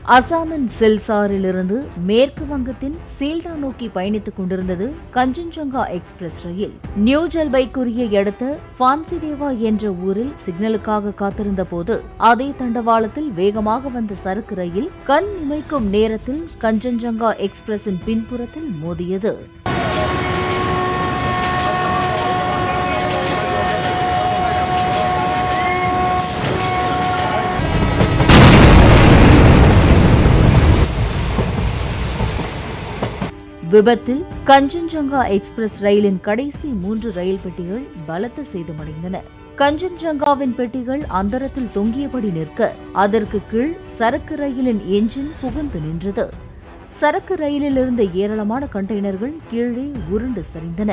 அசாமின் சில்சாரிலிருந்து மேற்கு வங்கத்தின் சீல்டா நோக்கி பயணித்துக் கொண்டிருந்தது கஞ்சன்ஜங்கா எக்ஸ்பிரஸ் ரயில் நியூ ஜல்பைகுரியை அடுத்த ஃபான்சிதேவா என்ற ஊரில் சிக்னலுக்காக காத்திருந்த போது அதே தண்டவாளத்தில் வேகமாக வந்த சரக்கு ரயில் கண் இமைக்கும் நேரத்தில் கஞ்சன்ஜங்கா எக்ஸ்பிரஸின் பின்புறத்தில் மோதியது விபத்தில் கஞ்சன்ஜங்கா எக்ஸ்பிரஸ் ரயிலின் கடைசி மூன்று ரயில் பெட்டிகள் பலத்த சேதமடைந்தன கஞ்சன்ஜங்காவின் பெட்டிகள் அந்தரத்தில் தொங்கியபடி நிற்க அதற்கு கீழ் சரக்கு ரயிலின் என்ஜின் புகுந்து நின்றது சரக்கு ரயிலில் இருந்த ஏராளமான கண்டெய்னர்கள் கீழே உருண்டு சரிந்தன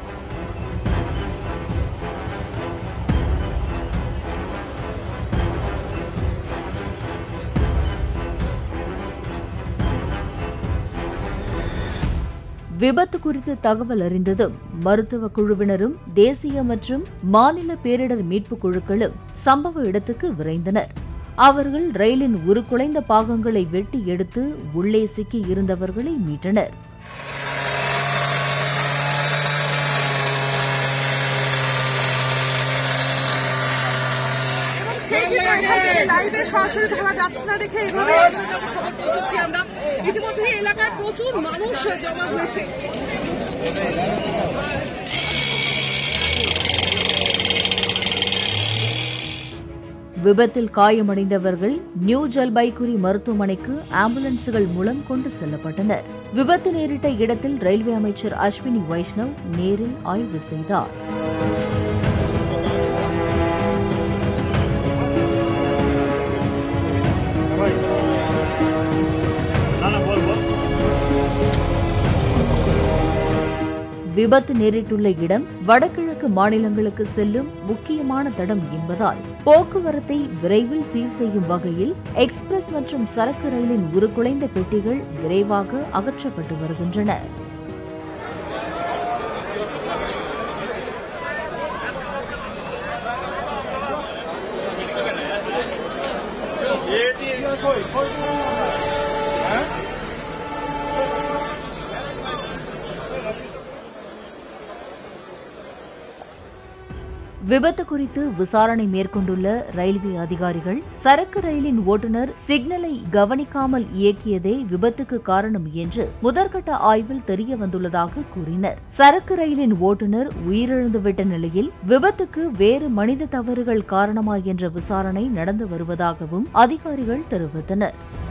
விபத்து குறித்து தகவல் அறிந்ததும் மருத்துவ குழுவினரும் தேசிய மற்றும் மாநில பேரிடர் மீட்புக் குழுக்களும் சம்பவ இடத்துக்கு விரைந்தனர் அவர்கள் ரயிலின் உருக்குலைந்த பாகங்களை வெட்டி எடுத்து உள்ளே சிக்கி இருந்தவர்களை மீட்டனர் সেই যে লাইভে সরাসরি ধরা যাচ্ছে না দেখে এভাবে আপনাদের কাছে খবর পৌঁছচ্ছি আমরা ইতিমধ্যে এলাকার প্রচুর মানুষ জমা হয়েছে விபத்தில் காயமடைந்தவர்கள் நியூ ஜல்பைகுரி மருத்துவமனைக்கு ஆம்புலன்ஸ்கள் மூலம் கொண்டு செல்லப்பட்டனர் விபத்து நேரிட்ட இடத்தில் ரயில்வே அமைச்சர் அஸ்வினி வைஷ்ணவ் நேரில் ஆய்வு செய்தார் விபத்து நேரிட்டுள்ள இடம் வடகிழக்கு மாநிலங்களுக்கு செல்லும் முக்கியமான தடம் என்பதால் போக்குவரத்தை விரைவில் சீர் செய்யும் வகையில் எக்ஸ்பிரஸ் மற்றும் சரக்கு ரயிலின் உருக்குலைந்த பெட்டிகள் விரைவாக அகற்றப்பட்டு வருகின்றன விபத்து குறித்து விசாரணை மேற்கொண்டுள்ள ரயில்வே அதிகாரிகள் சரக்கு ரயிலின் ஓட்டுநர் சிக்னலை கவனிக்காமல் இயக்கியதே விபத்துக்கு காரணம் என்று முதற்கட்ட ஆய்வில் தெரிய வந்துள்ளதாக கூறினர் சரக்கு ரயிலின் ஓட்டுநர் உயிரிழந்துவிட்ட நிலையில் விபத்துக்கு வேறு மனித தவறுகள் காரணமா என்ற விசாரணை நடந்து வருவதாகவும் அதிகாரிகள் தெரிவித்தனர்